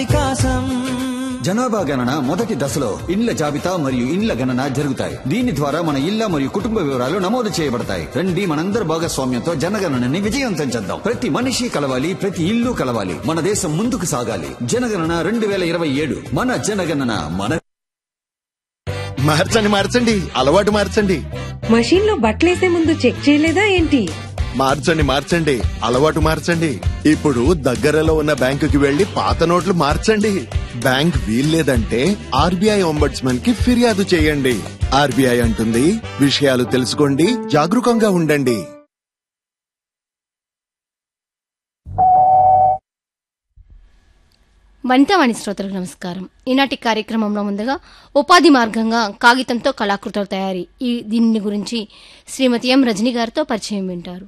వికాసం జనాభా గణన మొదటి దశలో ఇండ్ల జాబితా మరియు ఇండ్ల గణన జరుగుతాయి దీని ద్వారా మన ఇళ్ల మరియు కుటుంబ వివరాలు నమోదు చేయబడతాయి రండి మనందరి భాగస్వామ్యంతో జనగణనని విజయవంతం చేద్దాం ప్రతి మనిషి కలవాలి ప్రతి ఇల్లు కలవాలి మన దేశం ముందుకు సాగాలి జనగణన రెండు వేల ఇరవై ఏడు మన జనగణన మన మార్చండి మార్చండి అలవాటు మార్చండి మషీన్ లో బట్టలేసే ముందు చెక్ చేయలేదా ఏంటి మార్చండి మార్చండి అలవాటు మార్చండి ఇప్పుడు దగ్గరలో ఉన్న బ్యాంకుకి వెళ్లి పాత నోట్లు మార్చండి బ్యాంక్ వీల్లేదంటే ఆర్బీఐ ఒంబడ్స్మన్ కి ఫిర్యాదు చేయండి ఆర్బీఐ అంటుంది విషయాలు తెలుసుకోండి జాగరూకంగా ఉండండి వనితావాణి శ్రోతలకు నమస్కారం ఈనాటి కార్యక్రమంలో ముందుగా ఉపాధి మార్గంగా కాగితంతో కళాకృతుల తయారీ ఈ దీని గురించి శ్రీమతి ఎం రజని గారితో పరిచయం వింటారు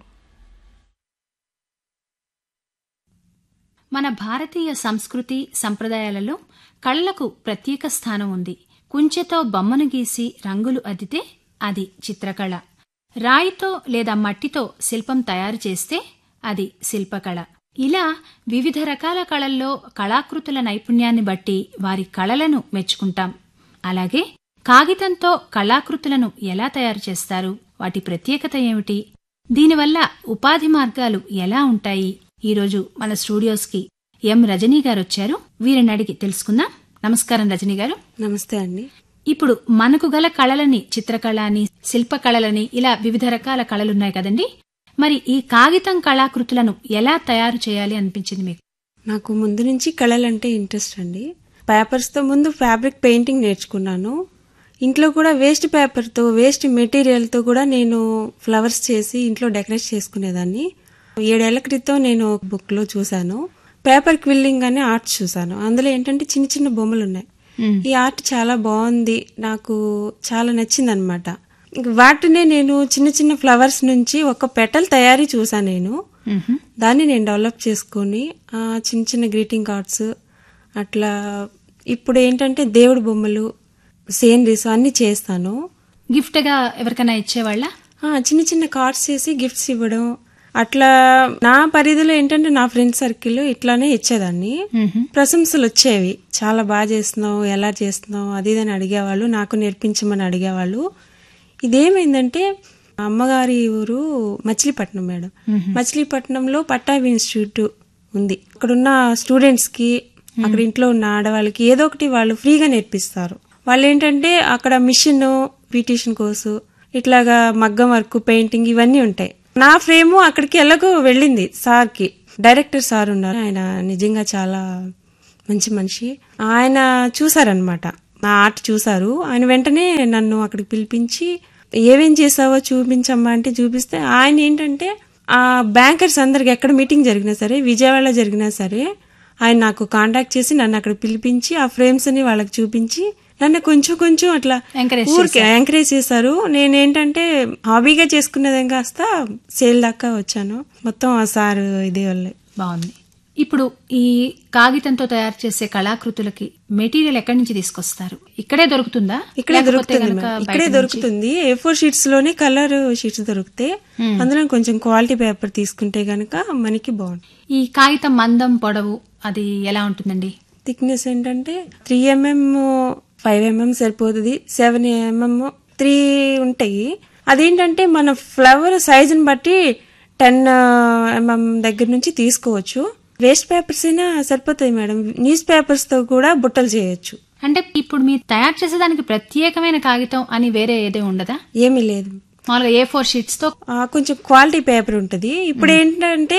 మన భారతీయ సంస్కృతి సంప్రదాయాలలో కళలకు ప్రత్యేక స్థానం ఉంది కుంచెతో బొమ్మను గీసి రంగులు అద్దితే అది చిత్రకళ రాయితో లేదా మట్టితో శిల్పం తయారు చేస్తే అది శిల్పకళ ఇలా వివిధ రకాల కళల్లో కళాకృతుల నైపుణ్యాన్ని బట్టి వారి కళలను మెచ్చుకుంటాం అలాగే కాగితంతో కళాకృతులను ఎలా తయారు చేస్తారు వాటి ప్రత్యేకత ఏమిటి దీనివల్ల ఉపాధి మార్గాలు ఎలా ఉంటాయి ఈరోజు మన స్టూడియోస్కి ఎం రజనీ గారు వచ్చారు వీరిని అడిగి తెలుసుకుందాం నమస్కారం రజనీ గారు నమస్తే అండి ఇప్పుడు మనకు గల కళలని చిత్రకళ అని శిల్పకళలని ఇలా వివిధ రకాల కళలున్నాయి కదండి మరి ఈ కాగితం కళాకృతులను ఎలా తయారు చేయాలి అనిపించింది మీకు నాకు ముందు నుంచి కళలంటే ఇంట్రెస్ట్ అండి పేపర్స్ తో ముందు ఫ్యాబ్రిక్ పెయింటింగ్ నేర్చుకున్నాను ఇంట్లో కూడా వేస్ట్ పేపర్ తో వేస్ట్ మెటీరియల్ తో కూడా నేను ఫ్లవర్స్ చేసి ఇంట్లో డెకరేట్ చేసుకునేదాన్ని ఏడేళ్ల క్రితం నేను ఒక బుక్ లో చూశాను పేపర్ క్విల్లింగ్ అనే ఆర్ట్ చూశాను అందులో ఏంటంటే చిన్న చిన్న బొమ్మలు ఉన్నాయి ఈ ఆర్ట్ చాలా బాగుంది నాకు చాలా నచ్చింది అనమాట వాటినే నేను చిన్న చిన్న ఫ్లవర్స్ నుంచి ఒక పెటల్ తయారీ చూసాను నేను దాన్ని నేను డెవలప్ చేసుకొని ఆ చిన్న చిన్న గ్రీటింగ్ కార్డ్స్ అట్లా ఇప్పుడు ఏంటంటే దేవుడి బొమ్మలు సీనరీస్ అన్ని చేస్తాను గిఫ్ట్ గా ఎవరికైనా ఇచ్చేవాళ్ళ ఆ, చిన్న చిన్న కార్డ్స్ చేసి గిఫ్ట్స్ ఇవ్వడం అట్లా నా పరిధిలో ఏంటంటే నా ఫ్రెండ్ సర్కిల్ ఇట్లానే ఇచ్చేదాన్ని ప్రశంసలు వచ్చేవి చాలా బాగా చేస్తున్నావు ఎలా చేస్తున్నావు అది ఇది అని అడిగేవాళ్ళు నాకు నేర్పించమని అడిగేవాళ్ళు ఇదేమైందంటే అమ్మగారి ఊరు మచిలీపట్నం మేడం మచిలీపట్నంలో పట్టాభి ఇన్స్టిట్యూట్ ఉంది అక్కడున్న స్టూడెంట్స్ కి అక్కడ ఇంట్లో ఉన్న ఆడవాళ్ళకి ఏదో ఒకటి వాళ్ళు ఫ్రీగా నేర్పిస్తారు వాళ్ళు ఏంటంటే అక్కడ మిషన్ బ్యూటిషియన్ కోర్సు ఇట్లాగా మగ్గం వర్క్ పెయింటింగ్ ఇవన్నీ ఉంటాయి నా ఫ్రేమ్ అక్కడికి ఎలాగో వెళ్ళింది సార్ కి డైరెక్టర్ సార్ ఉన్నారు ఆయన నిజంగా చాలా మంచి మనిషి ఆయన చూసారనమాట నా ఆర్ట్ చూసారు ఆయన వెంటనే నన్ను అక్కడికి పిలిపించి ఏమేం చేసావో చూపించమ్మా అంటే చూపిస్తే ఆయన ఏంటంటే ఆ బ్యాంకర్స్ అందరికి ఎక్కడ మీటింగ్ జరిగినా సరే విజయవాడలో జరిగినా సరే ఆయన నాకు కాంటాక్ట్ చేసి నన్ను అక్కడ పిలిపించి ఆ ఫ్రేమ్స్ ని వాళ్ళకి చూపించి నన్ను కొంచెం కొంచెం అట్లా Encourage ఊరికే ఎంకరేజ్ చేశారు నేనేంటంటే హాబీగా చేసుకునేదేం కాస్త సేల్ దాకా వచ్చాను మొత్తం ఆ సార్ ఇదే వల్లే బాగుంది ఇప్పుడు ఈ కాగితంతో తయారు చేసే కళాకృతులకి మెటీరియల్ ఎక్కడి నుంచి తీసుకొస్తారు ఇక్కడే దొరుకుతుందా ఇక్కడే లేకపోతే దొరుకుతుంది గనుక మేడం. బయట ఇక్కడే నుంచి? దొరుకుతుంది ఏ ఫోర్ షీట్స్ లోనే కలర్ షీట్స్ దొరుకుతాయి అందులో కొంచెం క్వాలిటీ పేపర్ తీసుకుంటే గనక మనకి బాగుంటుంది ఈ కాగితం మందం పొడవు అది ఎలా ఉంటుందండి థిక్నెస్ ఏంటంటే త్రీ ఎంఎం ఫైవ్ ఎంఎం సరిపోతుంది సెవెన్ ఎంఎం త్రీ ఉంటాయి అదేంటంటే మన ఫ్లవర్ సైజుని బట్టి టెన్ ఎంఎం దగ్గర నుంచి తీసుకోవచ్చు వేస్ట్ పేపర్స్ అయినా సరిపోతాయి మేడం న్యూస్ పేపర్స్ తో కూడా బుట్టలు చేయొచ్చు అంటే ఇప్పుడు మీరు తయారు చేసేదానికి ప్రత్యేకమైన కాగితం అని వేరే ఏదే ఉండదా ఏమీ లేదు మామూలుగా ఏ ఫోర్ షీట్స్ తో ఆ, కొంచెం క్వాలిటీ పేపర్ ఉంటుంది ఇప్పుడు ఏంటంటే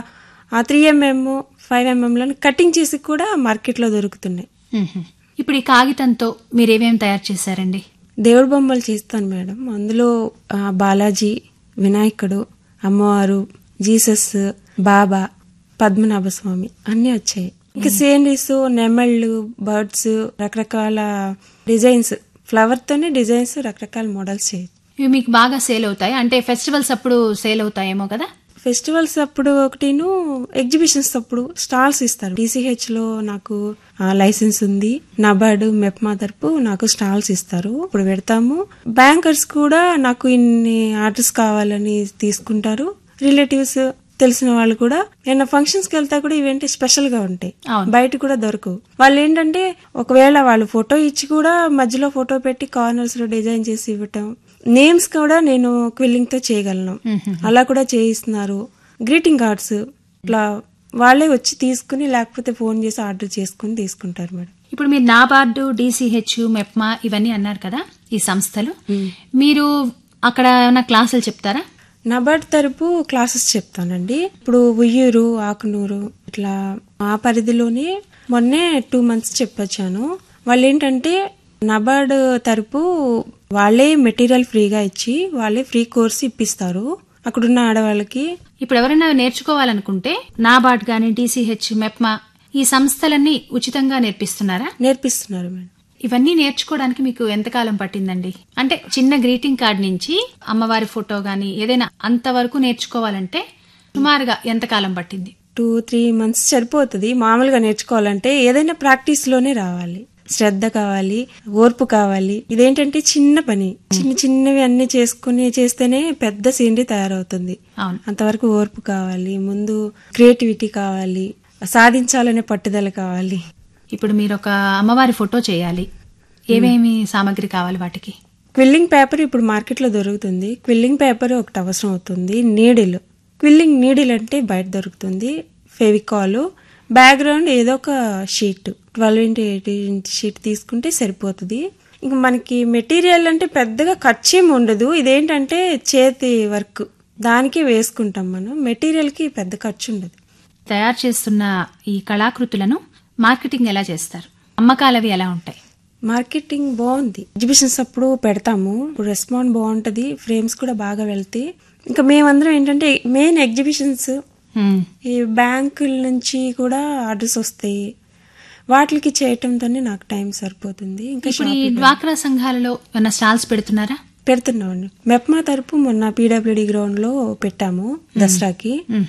ఆ త్రీ ఎంఎం ఫైవ్ ఎంఎంలను కటింగ్ చేసి కూడా మార్కెట్లో దొరుకుతున్నాయి మ్మ్. ఇప్పుడు ఈ కాగితంతో మీరేమేం తయారు చేశారండి దేవుడి బొమ్మలు చేస్తాను మేడం అందులో ఆ, బాలాజీ వినాయకుడు అమ్మవారు జీసస్ బాబా పద్మనాభ స్వామి అన్ని వచ్చాయి ఇంకా సీనరీస్ నెమళ్ళు బర్డ్స్ రకరకాల డిజైన్స్ ఫ్లవర్ తోనే డిజైన్స్ రకరకాల మోడల్స్ చేయొచ్చు ఇవి మీకు బాగా సేల్ అవుతాయి అంటే ఫెస్టివల్స్ అప్పుడు సేల్ అవుతాయేమో కదా ఫెస్టివల్స్ అప్పుడు ఒకటిను ఎగ్జిబిషన్స్ అప్పుడు స్టాల్స్ ఇస్తారు డిసిహెచ్ లో నాకు ఆ, లైసెన్స్ ఉంది నబార్డు మెప్మా తరపు నాకు స్టాల్స్ ఇస్తారు ఇప్పుడు పెడతాము బ్యాంకర్స్ కూడా నాకు ఇన్ని ఆర్డర్స్ కావాలని తీసుకుంటారు రిలేటివ్స్ తెలిసిన వాళ్ళు కూడా ఏమైనా ఫంక్షన్స్ కి వెళ్తా కూడా ఇవేంటి స్పెషల్ గా ఉంటాయి అవును. బయట కూడా దొరకవు వాళ్ళు ఏంటంటే ఒకవేళ వాళ్ళు ఫోటో ఇచ్చి కూడా మధ్యలో ఫోటో పెట్టి కార్నర్స్ లో డిజైన్ చేసి ఇవ్వటం నేమ్స్ కూడా నేను క్విల్లింగ్ తో చేయగలను అలా కూడా చేయిస్తున్నారు గ్రీటింగ్ కార్డ్స్ ఇట్లా వాళ్ళే వచ్చి తీసుకుని లేకపోతే ఫోన్ చేసి ఆర్డర్ చేసుకుని తీసుకుంటారు మేడం ఇప్పుడు మీరు నాబార్డు డిసిహెచ్ మెప్మా ఇవన్నీ అన్నారు కదా ఈ సంస్థలు మీరు అక్కడ ఏమైనా క్లాసులు చెప్తారా నబార్డ్ తరపు క్లాసెస్ చెప్తానండి ఇప్పుడు ఉయ్యూరు ఆకునూరు ఇట్లా ఆ పరిధిలోనే మొన్నే టూ మంత్స్ చెప్పొచ్చాను వాళ్ళు ఏంటంటే నబార్డ్ తరపు వాళ్ళే మెటీరియల్ ఫ్రీగా ఇచ్చి వాళ్ళే ఫ్రీ కోర్స్ ఇప్పిస్తారు అక్కడున్న ఆడవాళ్ళకి ఇప్పుడు ఎవరైనా నేర్చుకోవాలనుకుంటే నాబార్డ్ గాని డిసిహెచ్ మెప్మా ఈ సంస్థలన్నీ ఉచితంగా నేర్పిస్తున్నారా నేర్పిస్తున్నారు మేడం ఇవన్నీ నేర్చుకోవడానికి మీకు ఎంతకాలం పట్టిందండి అంటే చిన్న గ్రీటింగ్ కార్డ్ నుంచి అమ్మవారి ఫోటో గాని ఏదైనా అంతవరకు నేర్చుకోవాలంటే సుమారుగా ఎంతకాలం పట్టింది టూ త్రీ మంత్స్ సరిపోతుంది మామూలుగా నేర్చుకోవాలంటే ఏదైనా ప్రాక్టీస్ లోనే రావాలి శ్రద్ధ కావాలి ఓర్పు కావాలి ఇదేంటంటే చిన్న పని చిన్న చిన్నవి అన్ని చేసుకుని చేస్తేనే పెద్ద సీనరీ తయారవుతుంది అవును అంతవరకు ఓర్పు కావాలి ముందు క్రియేటివిటీ కావాలి సాధించాలనే పట్టుదల కావాలి ఇప్పుడు మీరు ఒక అమ్మవారి ఫోటో చేయాలి ఏమేమి సామాగ్రి కావాలి వాటికి క్విల్లింగ్ పేపర్ ఇప్పుడు మార్కెట్లో దొరుకుతుంది క్విల్లింగ్ పేపర్ ఒకటి అవసరం అవుతుంది నీడిల్ క్విల్లింగ్ నీడిల్ అంటే బయట దొరుకుతుంది ఫెవికాల్ బ్యాక్గ్రౌండ్ ఏదో ఒక sheet twelve into eight sheet తీసుకుంటే సరిపోతుంది ఇంకా మనకి మెటీరియల్ అంటే పెద్దగా ఖర్చు ఏమి ఉండదు ఇదేంటంటే చేతి వర్క్ దానికి వేసుకుంటాం మనం మెటీరియల్ కి పెద్ద ఖర్చు ఉండదు తయారు చేస్తున్న ఈ కళాకృతులను మార్కెటింగ్ ఎలా చేస్తారు అమ్మకాలవి ఎలా ఉంటాయి మార్కెటింగ్ బాగుంది ఎగ్జిబిషన్స్ అప్పుడు పెడతాము ఇప్పుడు రెస్పాండ్ బాగుంటది ఫ్రేమ్స్ కూడా బాగా వెళ్తాయి ఇంకా మేమందరం ఏంటంటే మెయిన్ ఎగ్జిబిషన్స్ హ్మ్. ఈ బ్యాంకుల నుంచి కూడా ఆర్డర్స్ వస్తాయి వాటికి చేయటంతోనే నాకు టైం సరిపోతుంది ఇంకా ఇప్పుడు ఈ డ్వాక్రా సంఘాలలో ఏమైనా స్టాల్స్ పెడుతున్నారా పెడుతున్నామండి మెప్మా తరపు మొన్న పీడబ్ల్యూడి గ్రౌండ్ లో పెట్టాము దసరాకి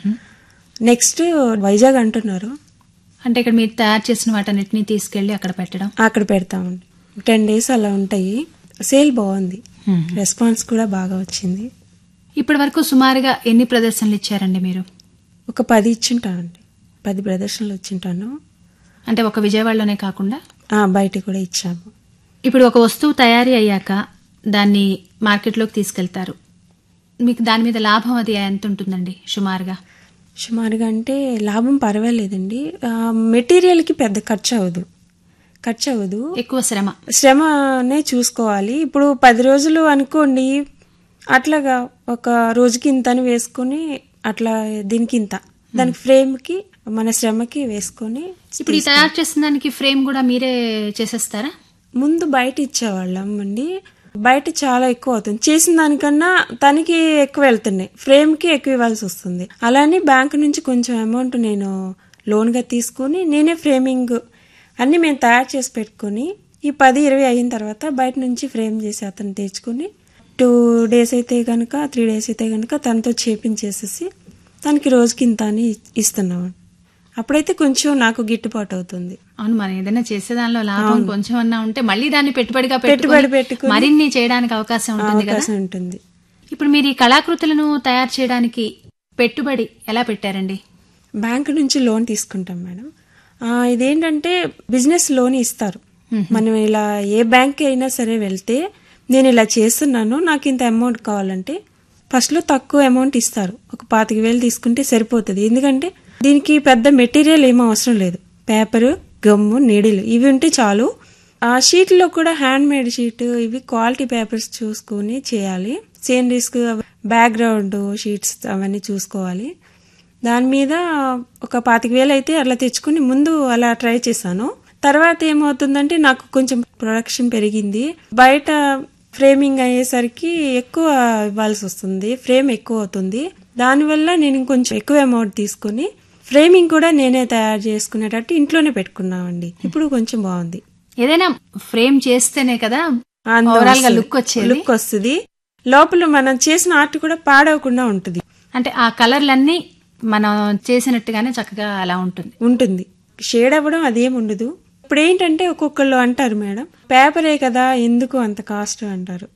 నెక్స్ట్ వైజాగ్ అంటున్నారు అంటే ఇక్కడ మీరు తయారు చేసిన వాటన్నిటిని తీసుకెళ్లి అక్కడ పెట్టడం అక్కడ పెడతామండి టెన్ డేస్ అలా ఉంటాయి సేల్ బాగుంది రెస్పాన్స్ కూడా బాగా వచ్చింది ఇప్పటి వరకు సుమారుగా ఎన్ని ప్రదర్శనలు ఇచ్చారండి మీరు ఒక పది ఇచ్చింటానండి పది ప్రదర్శనలు వచ్చింటాను అంటే ఒక విజయవాడలోనే కాకుండా ఆ, బయట కూడా ఇచ్చాము ఇప్పుడు ఒక వస్తువు తయారీ అయ్యాక దాన్ని మార్కెట్లోకి తీసుకెళ్తారు మీకు దాని మీద లాభం అది ఎంత ఉంటుందండి సుమారుగా సుమారుగా అంటే లాభం పర్వాలేదండి ఆ, మెటీరియల్కి పెద్ద ఖర్చు అవ్వదు ఖర్చు అవ్వదు ఎక్కువ శ్రమ శ్రమనే చూసుకోవాలి ఇప్పుడు పది రోజులు అనుకోండి అట్లాగా ఒక రోజుకి ఇంత అని వేసుకొని అట్లా దీనికి ఇంత దానికి ఫ్రేమ్కి మన శ్రమకి వేసుకొని ఇప్పుడు ఈ తయారు చేసిన దానికి ఫ్రేమ్ కూడా మీరే చేసేస్తారా ముందు బయట ఇచ్చేవాళ్ళం అండి బయట చాలా ఎక్కువ అవుతుంది చేసిన దానికన్నా తనకి ఎక్కువ వెళ్తున్నాయి ఫ్రేమ్ కి ఎక్కువ ఇవ్వాల్సి వస్తుంది అలానే బ్యాంక్ నుంచి కొంచెం అమౌంట్ నేను లోన్ గా తీసుకుని నేనే ఫ్రేమింగ్ అన్ని మేము తయారు చేసి పెట్టుకుని ఈ పది ఇరవై అయిన తర్వాత బయట నుంచి ఫ్రేమ్ చేసి అతను తెచ్చుకుని టూ డేస్ అయితే గనక త్రీ డేస్ అయితే గనక తనతో చేపించేసేసి తనకి రోజుకి ఇంత అని ఇస్తున్నాం అప్పుడైతే కొంచెం నాకు గిట్టుబాటు అవుతుంది అవును మనం ఏదైనా చేసే దానిలో లాభం కొంచెం అన్నా ఉంటే మళ్ళీ దాన్ని పెట్టుబడిగా పెట్టుబడి పెట్టుకొని పెట్టుకొని మరిన్ని చేయడానికి అవకాశం ఉంటుంది కదా అవకాశం ఉంటుంది ఇప్పుడు మీరు ఈ కళాకృతులను తయారు చేయడానికి పెట్టుబడి ఎలా పెట్టారండి బ్యాంక్ నుంచి లోన్ తీసుకుంటాం మేడం ఆ, ఇదేంటంటే బిజినెస్ లోన్ ఇస్తారు మనం ఇలా ఏ బ్యాంక్ అయినా సరే వెళ్తే నేను ఇలా చేస్తున్నాను నాకు ఇంత అమౌంట్ కావాలంటే ఫస్ట్ లో తక్కువ అమౌంట్ ఇస్తారు ఒక పాతిక వేలు తీసుకుంటే సరిపోతుంది ఎందుకంటే దీనికి పెద్ద మెటీరియల్ ఏం అవసరం లేదు పేపర్ గమ్ము నీడిలు ఇవి ఉంటే చాలు ఆ షీట్లో కూడా హ్యాండ్ మేడ్ షీట్ ఇవి క్వాలిటీ పేపర్స్ చూసుకుని చేయాలి సేమ్ రిస్క్ బ్యాక్గ్రౌండ్ షీట్స్ అవన్నీ చూసుకోవాలి దాని మీద ఒక పాతిక వేలు అయితే అట్లా తెచ్చుకుని ముందు అలా ట్రై చేశాను తర్వాత ఏమవుతుందంటే నాకు కొంచెం ప్రొడక్షన్ పెరిగింది బయట ఫ్రేమింగ్ అయ్యేసరికి ఎక్కువ ఇవ్వాల్సి వస్తుంది ఫ్రేమ్ ఎక్కువ అవుతుంది దానివల్ల నేను ఇంకొంచెం ఎక్కువ అమౌంట్ తీసుకుని ఫ్రేమింగ్ కూడా నేనే తయారు చేసుకునేటట్టు ఇంట్లోనే పెట్టుకున్నామండి ఇప్పుడు కొంచెం బాగుంది ఏదైనా ఫ్రేమ్ చేస్తేనే కదా అందం ఓవరాల్ గా వస్తది. లుక్ వచ్చేది లుక్ వస్తుంది లోపల మనం చేసిన ఆర్ట్ కూడా పాడవకుండా ఉంటుంది అంటే ఆ కలర్లన్నీ మనం చేసినట్టుగానే చక్కగా అలా ఉంటుంది ఉంటుంది షేడ్ అవ్వడం అదేం ఉండదు ఇప్పుడు ఏంటంటే ఒక్కొక్కళ్ళు అంటారు మేడం పేపరే కదా ఎందుకు అంత కాస్ట్ అంటారు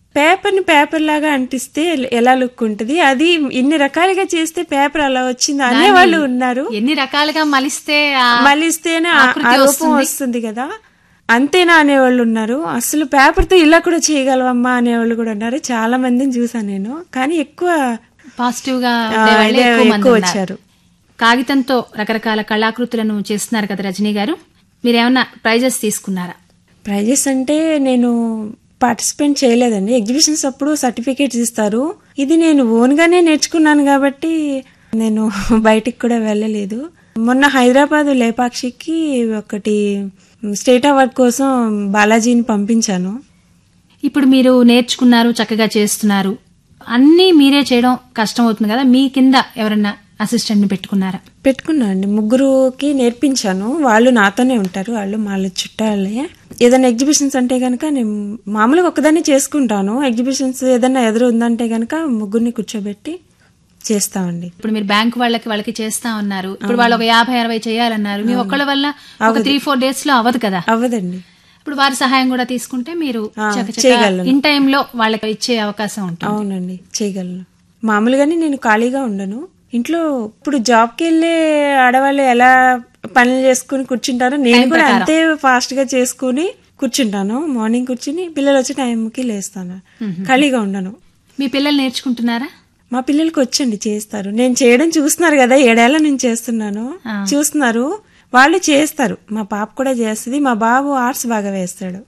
పేపర్ ని పేపర్ లాగా అంటిస్తే ఎలా లుక్ ఉంటుంది అది ఇన్ని రకాలుగా చేస్తే పేపర్ అలా వచ్చింది అనేవాళ్ళు ఉన్నారు ఎన్ని రకాలుగా మలిస్తే ఆ మళ్ళిస్తేనే ఆ- ఆకృతి ఆ రూపం వస్తుంది. వస్తుంది కదా అంతేనా అనేవాళ్ళు ఉన్నారు అసలు పేపర్ తో ఇలా కూడా చేయగలవమ్మా అనేవాళ్ళు కూడా ఉన్నారు చాలా మందిని చూసాను నేను కానీ ఎక్కువ పాజిటివ్ గా ఆ, ఉండే వాళ్ళే ఇదే ఎక్కువ మంది ఎక్కువ ఉన్నారు. వచ్చారు. కాగితంతో రకరకాల కళాకృతులను చేస్తున్నారు కదా రజనీ గారు మీరేమన్నా ప్రైజెస్ తీసుకున్నారా ప్రైజెస్ అంటే నేను పార్టిసిపేట్ చేయలేదండి ఎగ్జిబిషన్స్ అప్పుడు సర్టిఫికేట్స్ ఇస్తారు ఇది నేను ఓన్ గానే నేర్చుకున్నాను కాబట్టి నేను బయటికి కూడా వెళ్ళలేదు మొన్న హైదరాబాద్ లేపాక్షికి ఒకటి స్టేట్ అవార్డ్ కోసం బాలాజీని పంపించాను ఇప్పుడు మీరు నేర్చుకున్నారు చక్కగా చేస్తున్నారు అన్నీ మీరే చేయడం కష్టం అవుతుంది కదా మీ కింద ఎవరన్నా అసిస్టెంట్ ని పెట్టుకున్నారా పెట్టుకున్నా అండి ముగ్గురుకి నేర్పించాను వాళ్ళు నాతోనే ఉంటారు వాళ్ళు వాళ్ళ చుట్టాలే ఏదైనా ఎగ్జిబిషన్స్ అంటే గనక నేను మామూలుగా ఒకదాన్ని చేసుకుంటాను ఎగ్జిబిషన్స్ ఏదైనా ఎదురు ఉందంటే గనక ముగ్గురిని కూర్చోబెట్టి చేస్తామండి ఇప్పుడు మీరు బ్యాంక్ వాళ్ళకి వాళ్ళకి చేస్తా ఉన్నారు ఇప్పుడు వాళ్ళు ఒక యాభై అరవై చేయాలన్నారు మీ ఒక్కళ్ళ వల్ల ఒక త్రీ ఫోర్ డేస్ లో అవ్వదు కదా అవ్వదండి ఇప్పుడు వారి సహాయం కూడా తీసుకుంటే మీరు ఆ, చకచకా చేయగలను. ఇన్ టైంలో వాళ్ళకి ఇచ్చే అవకాశం ఉంటుంది అవునండి చేయగలను మామూలుగానే నేను ఖాళీగా ఉండను ఇంట్లో ఇప్పుడు జాబ్కి వెళ్ళే ఆడవాళ్ళు ఎలా పనులు చేసుకుని కూర్చుంటారో నేను కూడా అంతే ఫాస్ట్ గా చేసుకుని కూర్చుంటాను మార్నింగ్ కూర్చుని పిల్లలు వచ్చే టైంకి లేస్తాను ఖాళీగా ఉండను మీ పిల్లలు నేర్చుకుంటున్నారా మా పిల్లలకి వచ్చండి చేస్తారు నేను చేయడం చూస్తున్నారు కదా ఏడేళ్ల నుంచి చేస్తున్నాను చూస్తున్నారు వాళ్ళు చేస్తారు మా పాప కూడా చేస్తుంది మా బాబు ఆర్ట్స్ బాగా వేస్తాడు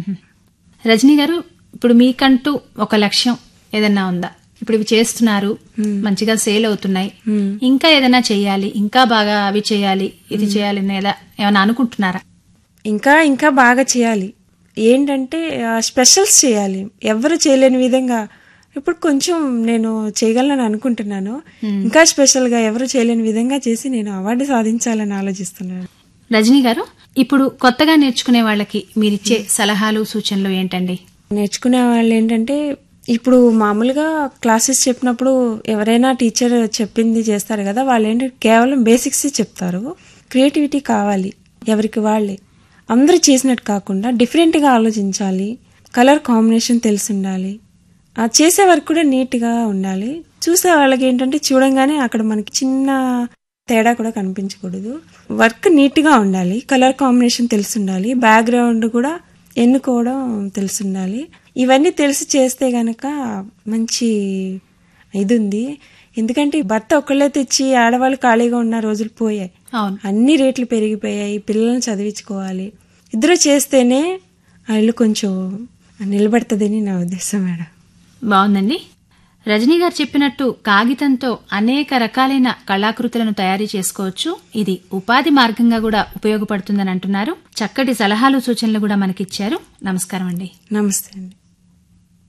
రజనీ గారు ఇప్పుడు మీకంటూ ఒక లక్ష్యం ఏదన్నా ఉందా ఇప్పుడు ఇవి చేస్తున్నారు మంచిగా సేల్ అవుతున్నాయి ఇంకా ఏదైనా చేయాలి ఇంకా బాగా అవి చేయాలి ఇది చేయాలి అనేలా ఏమైనా అనుకుంటున్నారా ఇంకా ఇంకా బాగా చేయాలి ఏంటంటే స్పెషల్స్ చేయాలి ఎవరు చేయలేని విధంగా ఇప్పుడు కొంచెం నేను చేయగలను అనుకుంటున్నాను ఇంకా స్పెషల్ గా ఎవరు చేయలేని విధంగా చేసి నేను అవార్డు సాధించాలని ఆలోచిస్తున్నాను రజనీ గారు ఇప్పుడు కొత్తగా నేర్చుకునే వాళ్ళకి మీరిచ్చే సలహాలు సూచనలు ఏంటండి నేర్చుకునే వాళ్ళు ఏంటంటే ఇప్పుడు మామూలుగా క్లాసెస్ చెప్పినప్పుడు ఎవరైనా టీచర్ చెప్పింది చేస్తారు కదా వాళ్ళు ఏంటంటే కేవలం బేసిక్స్ చెప్తారు క్రియేటివిటీ కావాలి ఎవరికి వాళ్ళే అందరూ చేసినట్టు కాకుండా డిఫరెంట్గా ఆలోచించాలి కలర్ కాంబినేషన్ తెలిసి ఉండాలి ఆ చేసే వరకు కూడా నీట్గా ఉండాలి చూసే వాళ్ళకి ఏంటంటే చూడంగానే అక్కడ మనకి చిన్న తేడా కూడా కనిపించకూడదు వర్క్ నీట్గా ఉండాలి కలర్ కాంబినేషన్ తెలిసి ఉండాలి బ్యాక్గ్రౌండ్ కూడా ఎన్నుకోవడం తెలిసి ఉండాలి ఇవన్నీ తెలిసి చేస్తే గనక మంచి ఇది ఉంది ఎందుకంటే భర్త ఒక్కళ్ళే తెచ్చి ఆడవాళ్ళు ఖాళీగా ఉన్న రోజులు పోయాయి అవును అన్ని రేట్లు పెరిగిపోయాయి పిల్లల్ని చదివించుకోవాలి ఇద్దరు చేస్తేనే ఆ ఇల్లు కొంచెం నిలబడుతుందని నా ఉద్దేశం మేడం బాగుందండి రజనీ గారు చెప్పినట్టు కాగితంతో అనేక రకాలైన కళాకృతులను తయారు చేసుకోవచ్చు ఇది ఉపాధి మార్గంగా కూడా ఉపయోగపడుతుందని అంటున్నారు చక్కటి సలహాలు సూచనలు కూడా మనకిచ్చారు నమస్కారం అండి నమస్తే అండి